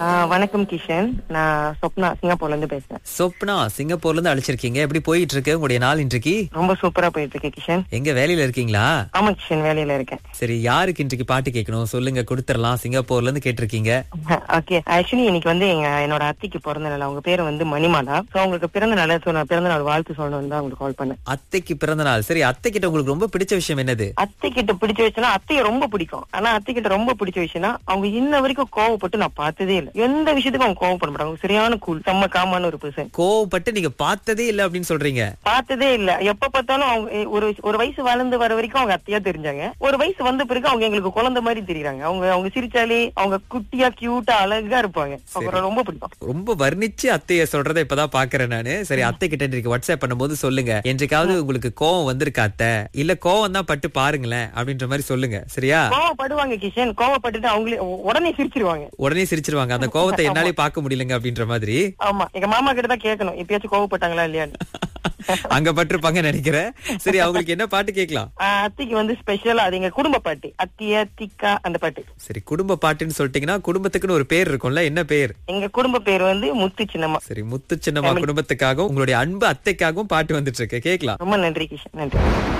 ஆ, வணக்கம் கிஷன் நான் சொப்னா சிங்கப்பூர்ல இருந்து பேசுறேன் சொப்னா சிங்கப்பூர்ல இருந்து அழைச்சிருக்கீங்க எப்படி போயிட்டு இருக்கு உங்களுடைய நாள் இன்றைக்கு ரொம்ப சூப்பரா போயிட்டு இருக்கு கிஷன் எங்க வேலையில இருக்கீங்களா ஆமா கிஷன் வேலையில இருக்கேன் சரி யாருக்கு இன்றைக்கு பாட்டு கேட்கணும் சொல்லுங்க கொடுத்துடலாம் சிங்கப்பூர்ல இருந்து கேட்டிருக்கீங்க ஓகே ஆக்சுவலி இன்னைக்கு வந்து எங்க என்னோட அத்தைக்கு பிறந்த நாள் அவங்க பேரு வந்து மணிமாலா சோ அவங்களுக்கு பிறந்த நாள் so நான் பிறந்த நாள் வாழ்த்து சொல்லணும்னு தான் உங்களுக்கு கால் பண்ணேன் அத்தைக்கு பிறந்த நாள் சரி அத்தை கிட்ட உங்களுக்கு ரொம்ப பிடிச்ச விஷயம் என்னது அத்தை கிட்ட பிடிச்ச விஷயம்னா அத்தைய ரொம்ப பிடிக்கும் ஆனா அத்தை கிட்ட ரொம்ப பிடிச்ச விஷயம்னா அவங்க இன்ன வரைக்கும் கோவப்பட்டு நான் பார்த்ததே இல்ல எந்த விஷயத்துக்கும் அவங்க கோவப்பட மாட்டாங்க அவங்க சரியான கூல் செம்ம காமான ஒரு பர்சன் கோவப்பட்டு நீங்க பார்த்ததே இல்ல அப்படின்னு சொல்றீங்க பார்த்ததே இல்ல எப்ப பார்த்தாலும் அவங்க எ, ஒரு ஒரு வயசு வளர்ந்து வர வரைக்கும் அவங்க அத்தையா தெரிஞ்சாங்க ஒரு வயசு வந்த பிறகு அவங்க எங்களுக்கு குழந்தை மாதிரி தெரியுறாங்க அவங்க அவங்க சிரிச்சாலே அவங்க குட்டியா கியூட்டா அழகா இருப்பாங்க அவங்க ரொம்ப பிடிக்கும் ரொம்ப வர்ணிச்சு அத்தைய சொல்றதை இப்பதான் பாக்குறேன் நானு சரி அத்தை கிட்ட இன்றைக்கு வாட்ஸ்அப் பண்ணும்போது சொல்லுங்க என்றைக்காவது உங்களுக்கு கோவம் வந்திருக்கா அத்தை இல்ல கோவம் தான் பட்டு பாருங்களேன் அப்படின்ற மாதிரி சொல்லுங்க சரியா கோவப்படுவாங்க கிஷன் கோவப்பட்டுட்டு அவங்களே உ- உடனே சிரிச்சிருவாங்க உடனே சிரிச்சிருவாங்க அந்த கோவத்தை என்னாலே பார்க்க முடியலங்க அப்படின்ற மாதிரி ஆமா எங்க மாமா கிட்ட தான் கேட்கணும் எப்பயாச்சும் கோவப்பட்டாங்களா இல்லையான்னு அங்க பட்டிருப்பாங்க நினைக்கிறேன் சரி அவங்களுக்கு என்ன பாட்டு கேட்கலாம் ஆஹ் அத்தைக்கு வந்து ஸ்பெஷலா அது எங்க குடும்ப பாட்டு அத்தியா திக்கா அந்த பாட்டு சரி குடும்ப பாட்டுன்னு சொல்லிட்டீங்கன்னா குடும்பத்துக்குன்னு ஒரு பேர் இருக்கும்ல என்ன பேர் எங்க குடும்ப பேர் வந்து முத்து சின்னம்மா சரி முத்து சின்னம்மா குடும்பத்துக்காகவும் உங்களுடைய அன்பு அத்தைக்காகவும் பாட்டு வந்துட்டு இருக்கு கேட்கலாம் ரொம்ப நன்றி கிஷன் நன்றி